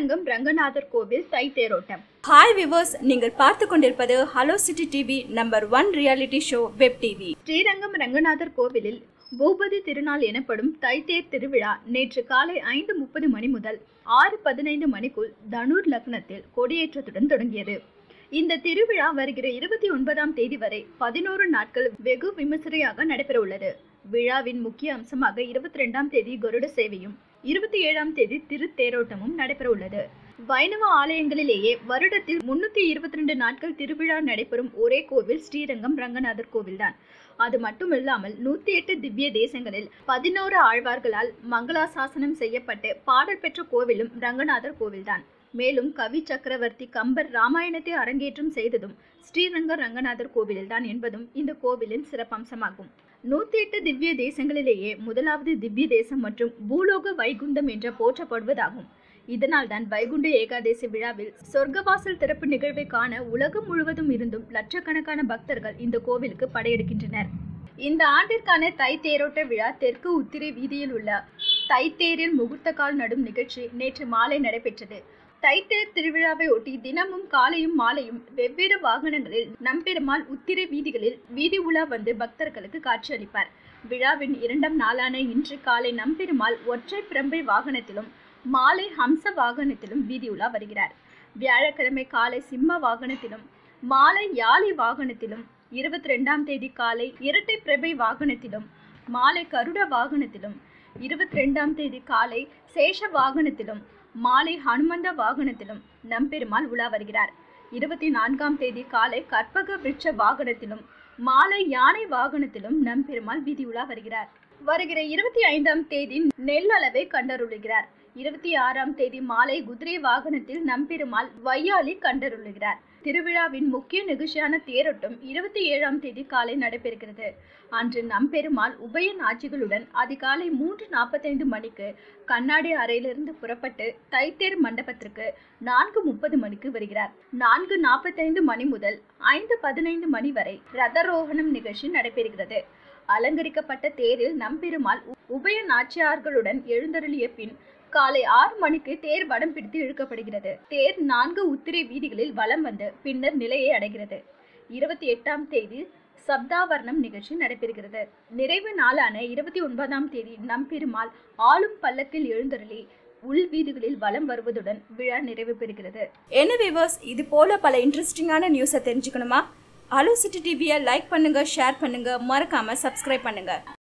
ஸ்ரீரங்கம் ரங்கநாதர் கோவில் தை தேரோட்டம் hi viewers நீங்கள் பார்த்து கொண்டிருப்பது hello city TV number one reality show web TV Srirangam Ranganathar கோவிலில் பூபதி திருநாள் எனப்படும் தைத்தேர் திருவிழா நேற்று காலை ஐந்து முப்பது மணி முதல் ஆறு பதினைந்து மணிக்குள் தனுர் லக்னத்தில் கொடியேற்றத்துடன் தொடங்கியது இந்த திருவிழா வருகிற இருபத்தி ஒன்பதாம் தேதி வரை பதினோரு நாட்கள் வெகு விமர்சையாக நடைபெறவுள்ளது விழாவின் முக்கிய அம்சமாக இருபத்தி ரெண்டாம் தேதி கருட சேவையும் இருபத்தி ஏழாம் தேதி திருத்தேரோட்டமும் நடைபெறவுள்ளது வைணவ ஆலயங்களிலேயே வருடத்தில் முன்னூத்தி இருபத்தி ரெண்டு நாட்கள் திருவிழா நடைபெறும் ஒரே கோவில் ஸ்ரீரங்கம் ரங்கநாதர் கோவில்தான் அது மட்டுமில்லாமல் நூத்தி எட்டு திவ்ய தேசங்களில் பதினோரு ஆழ்வார்களால் மங்களாசாசனம் செய்யப்பட்டு பாடல் பெற்ற கோவிலும் ரங்கநாதர் கோவில்தான் மேலும் கவி சக்கரவர்த்தி கம்பர் ராமாயணத்தை அரங்கேற்றம் செய்ததும் ஸ்ரீரங்க ரங்கநாதர் கோவிலில்தான் என்பதும் இந்த கோவிலின் சிறப்பம்சமாகும் நூத்தி எட்டு திவ்ய தேசங்களிலேயே முதலாவது திவ்ய தேசம் மற்றும் பூலோக வைகுண்டம் என்ற போற்றப்படுவதாகும் இதனால் தான் வைகுண்ட ஏகாதசி விழாவில் சொர்க்கவாசல் திறப்பு நிகழ்வை காண உலகம் முழுவதும் இருந்தும் லட்சக்கணக்கான பக்தர்கள் இந்த கோவிலுக்கு படையெடுக்கின்றனர் இந்த ஆண்டிற்கான தை தேரோட்ட விழா தெற்கு உத்திரை வீதியில் உள்ள தைத்தேரில் முகூர்த்த கால் நடும் நிகழ்ச்சி நேற்று மாலை நடைபெற்றது தைத்தேர் திருவிழாவை ஒட்டி தினமும் காலையும் மாலையும் வெவ்வேறு வாகனங்களில் நம்பெருமாள் உத்திரை வீதிகளில் வீதி உலா வந்து பக்தர்களுக்கு காட்சியளிப்பார் விழாவின் இரண்டாம் நாளான இன்று காலை நம்பெருமாள் ஒற்றை பிரம்பை வாகனத்திலும் மாலை ஹம்ச வாகனத்திலும் வீதி உலா வருகிறார் வியாழக்கிழமை காலை சிம்ம வாகனத்திலும் மாலை யாழி வாகனத்திலும் இருபத்தி ரெண்டாம் தேதி காலை இரட்டை பிரபை வாகனத்திலும் மாலை கருட வாகனத்திலும் இருபத்தி ரெண்டாம் தேதி காலை சேஷ வாகனத்திலும் மாலை ஹனுமந்த வாகனத்திலும் நம்பெருமாள் உலா வருகிறார் இருபத்தி நான்காம் தேதி காலை கற்பக விருட்ச வாகனத்திலும் மாலை யானை வாகனத்திலும் நம்பெருமாள் வீதி உலா வருகிறார் வருகிற இருபத்தி ஐந்தாம் தேதி நெல்லளவை கண்டருளுகிறார் இருபத்தி ஆறாம் தேதி மாலை குதிரை வாகனத்தில் நம்பெருமாள் வையாலி கண்டருளுகிறார் திருவிழாவின் முக்கிய நிகழ்ச்சியான தேரோட்டம் இருபத்தி ஏழாம் தேதி காலை நடைபெறுகிறது அன்று நம்பெருமாள் உபய நாச்சிகளுடன் அதிகாலை மூன்று நாற்பத்தைந்து மணிக்கு கண்ணாடி அறையிலிருந்து புறப்பட்டு தைத்தேர் மண்டபத்திற்கு நான்கு முப்பது மணிக்கு வருகிறார் நான்கு நாற்பத்தைந்து மணி முதல் ஐந்து பதினைந்து மணி வரை ரதரோகணம் நிகழ்ச்சி நடைபெறுகிறது அலங்கரிக்கப்பட்ட தேரில் நம்பெருமாள் உபய நாச்சியார்களுடன் எழுந்தருளிய பின் காலை ஆறு மணிக்கு தேர் வடம் பிடித்து இழுக்கப்படுகிறது தேர் நான்கு உத்திரை வீதிகளில் வலம் வந்து பின்னர் நிலையை அடைகிறது இருபத்தி எட்டாம் தேதி சப்தாவர்ணம் நிகழ்ச்சி நடைபெறுகிறது நிறைவு நாளான இருபத்தி ஒன்பதாம் தேதி நம்பெருமாள் ஆளும் பல்லக்கில் எழுந்தருளி உள் வீதிகளில் வலம் வருவதுடன் விழா நிறைவு பெறுகிறது என்ன விவர்ஸ் இது போல பல இன்ட்ரெஸ்டிங்கான நியூஸை தெரிஞ்சுக்கணுமா ஹலோ சிட்டி டிவியை லைக் பண்ணுங்க ஷேர் பண்ணுங்க மறக்காம சப்ஸ்கிரைப் பண்ணுங்க